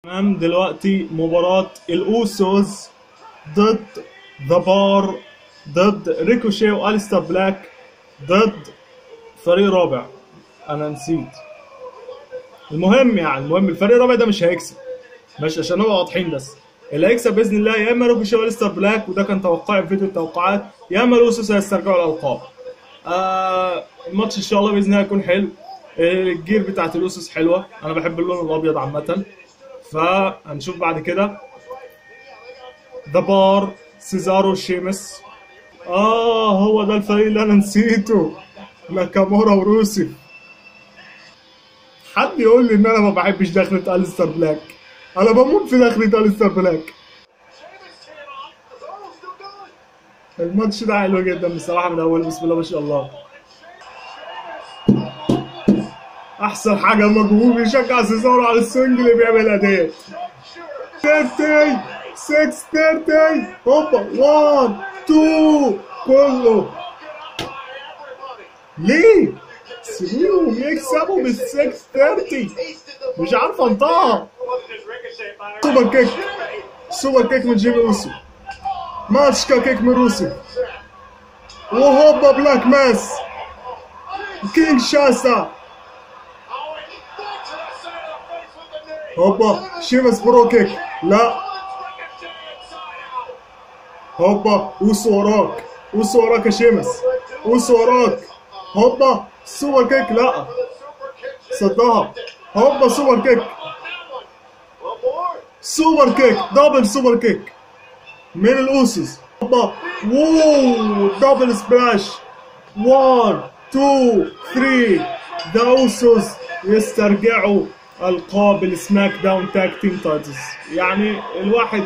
تمام دلوقتي مباراة الأوسوس ضد ذا بار ضد ريكوشي والستر بلاك ضد فريق رابع انا نسيت المهم يعني المهم الفريق الرابع ده مش هيكسب مش عشان نبقى واضحين بس اللي هيكسب باذن الله يا اما ريكوشي والستر بلاك وده كان توقعي في فيديو التوقعات يا اما الاوسوس هيسترجعوا الالقاب آه الماتش ان شاء الله باذن الله هيكون حلو الجير بتاعت الاوسوس حلوه انا بحب اللون الابيض عامه فهنشوف بعد كده ذا بار سيزارو شيمس اه هو ده الفريق اللي انا نسيته ناكامورا وروسي حد يقول لي ان انا ما بحبش دخلة الستر بلاك انا بموت في دخلة الستر بلاك الماتش ده حلو جدا بصراحه من اول بسم الله ما شاء الله احسن حاجه مجهول بيشجع سيزارو على السوينج اللي بيعملها ديت 30 630 هوبا 1 2 كله ليه؟ سيبوهم يكسبوا بال 630 مش عارف انطقها سوبر كيك سوبر كيك من جيمي اوسو ماتشكا كيك من روسي وهوبا بلاك ماس كينج شاسا هوبا شيمس برو كيك لا هوبا اوسو وراك اوسو وراك يا شيمس اوسو وراك هوبا سوبر كيك لا صدها هوبا سوبر كيك سوبر كيك دبل سوبر كيك من الاوسوس هوبا ووو دبل سبلاش 1 2 3 ذا اوسوس يسترجعوا القاب السماك داون تاج تيم تايتلز يعني الواحد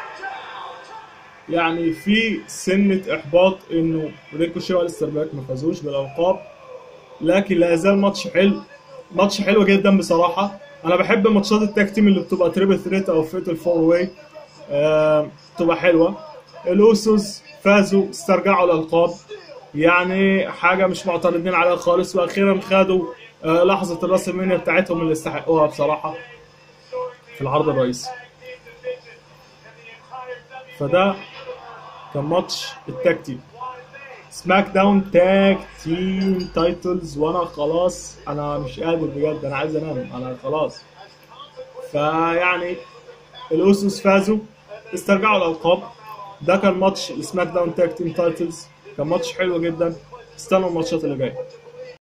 يعني في سنة إحباط إنه ريكوشي والستر باك ما فازوش بالألقاب لكن لا يزال ماتش حلو ماتش حلو جدا بصراحة أنا بحب ماتشات التاج تيم اللي بتبقى تريبل ثريت أو فيتل فور واي آه، بتبقى حلوة الأوسوس فازوا استرجعوا الألقاب يعني حاجة مش معترضين عليها خالص وأخيرا خدوا آه، لحظة الراس المانيا بتاعتهم اللي استحقوها بصراحة في العرض الرئيسي فده كان ماتش التاج تيم سماك داون تاج تيم تايتلز وانا خلاص انا مش قادر بجد انا عايز انام انا خلاص فيعني الاوسوس فازوا استرجعوا الالقاب ده كان ماتش السماك داون تاج تيم تايتلز كان ماتش حلو جدا استنوا الماتشات اللي جايه